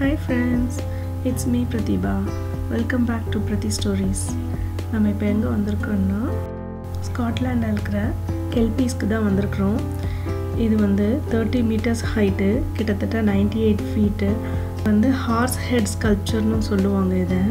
hi friends it's me Prathibha welcome back to Prathi stories நம்ம இப்போ எங்கே வந்திருக்கோம்னா ஸ்காட்லாண்டில் இருக்கிற கெல்பீஸ்க்கு தான் வந்திருக்கிறோம் இது வந்து தேர்ட்டி மீட்டர்ஸ் ஹைட்டு கிட்டத்தட்ட நைன்டி எயிட் ஃபீட்டு வந்து ஹார்ஸ் ஹெட் ஸ்கல்ப்சர்னு சொல்லுவாங்க இதை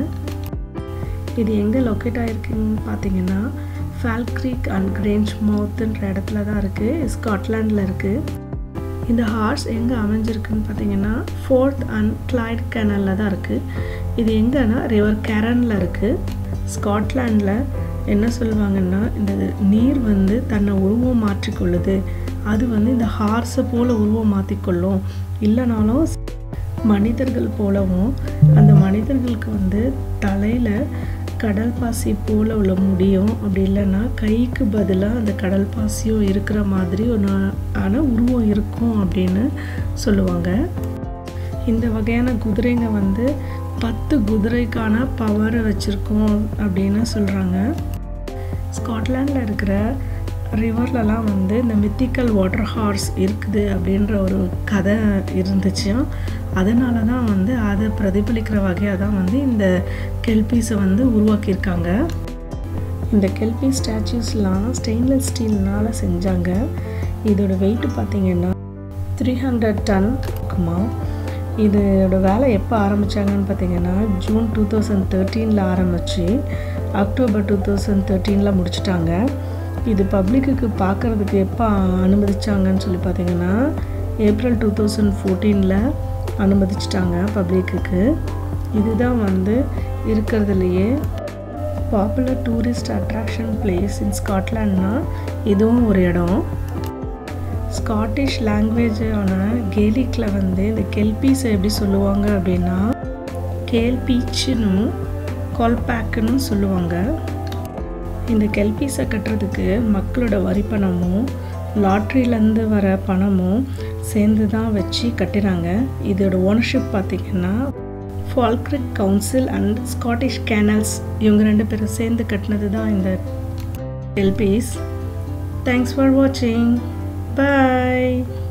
இது எங்கே லொக்கேட் ஆகிருக்குன்னு பார்த்தீங்கன்னா ஃபால்க்ரீக் அண்ட் கிரேஞ்ச் மவுத்துன்ற இடத்துல தான் இருக்குது ஸ்காட்லாண்டில் இருக்குது இந்த ஹார்ஸ் எங்கே அமைஞ்சிருக்குன்னு பார்த்தீங்கன்னா ஃபோர்த் அண்ட் கிளைட் கேனலில் தான் இருக்குது இது எங்கன்னா ரிவர் கேரனில் இருக்குது ஸ்காட்லாண்டில் என்ன சொல்லுவாங்கன்னா இந்த நீர் வந்து தன்னை உருவம் மாற்றிக்கொள்ளுது அது வந்து இந்த ஹார்ஸை போல் உருவம் மாற்றிக்கொள்ளும் இல்லைனாலும் மனிதர்கள் போலவும் அந்த மனிதர்களுக்கு வந்து தலையில் கடல் பாசி போல் உள்ள முடியும் அப்படி இல்லைன்னா கைக்கு பதிலாக அந்த கடல் பாசியும் இருக்கிற மாதிரி ஒன்று ஆன உருவம் இருக்கும் அப்படின்னு சொல்லுவாங்க இந்த வகையான குதிரைங்க வந்து பத்து குதிரைக்கான பவரை வச்சுருக்கோம் அப்படின்னு சொல்கிறாங்க ஸ்காட்லாண்டில் இருக்கிற ரிவர்லலாம் வந்து இந்த மித்திக்கல் வாட்டர் ஹார்ஸ் இருக்குது அப்படின்ற ஒரு கதை இருந்துச்சு அதனால தான் வந்து அதை பிரதிபலிக்கிற வகையாக தான் வந்து இந்த கெல்பீஸை வந்து உருவாக்கியிருக்காங்க இந்த கெல்பி ஸ்டாச்சூஸ்லாம் ஸ்டெயின்லெஸ் ஸ்டீல்னால் செஞ்சாங்க இதோட வெயிட் பார்த்திங்கன்னா த்ரீ ஹண்ட்ரட் டன் இருக்குமா இதோட வேலை எப்போ ஆரம்பித்தாங்கன்னு பார்த்தீங்கன்னா ஜூன் டூ தௌசண்ட் தேர்ட்டீனில் ஆரம்பித்து அக்டோபர் டூ தௌசண்ட் தேர்ட்டீனில் முடிச்சிட்டாங்க இது பப்ளிக்குக்கு பார்க்குறதுக்கு எப்போ அனுமதிச்சாங்கன்னு சொல்லி பார்த்தீங்கன்னா ஏப்ரல் டூ தௌசண்ட் ஃபோர்டீனில் அனுமதிச்சிட்டாங்க பப்ளிக்குக்கு இதுதான் வந்து இருக்கிறதுலையே popular tourist attraction place in ஸ்காட்லாண்ட்னா இதுவும் ஒரு இடம் ஸ்காட்டிஷ் லாங்குவேஜான கேலிக்கில் வந்து இந்த கெல்பீஸை எப்படி சொல்லுவாங்க அப்படின்னா கேல்பீச்சுன்னு கால்பேக்குன்னு சொல்லுவாங்க இந்த கெல்பீஸை கட்டுறதுக்கு மக்களோட வரி பணமும் லாட்ரியிலேருந்து வர பணமும் சேர்ந்து தான் வச்சு கட்டுறாங்க இதோட ஓனர்ஷிப் பார்த்திங்கன்னா Falkirk council and Scottish canals இவங்க ரெண்டு பேரும் சேர்ந்து கட்டினது தான் இந்த கெல்பீஸ் தேங்க்ஸ் ஃபார் வாட்சிங் பாய்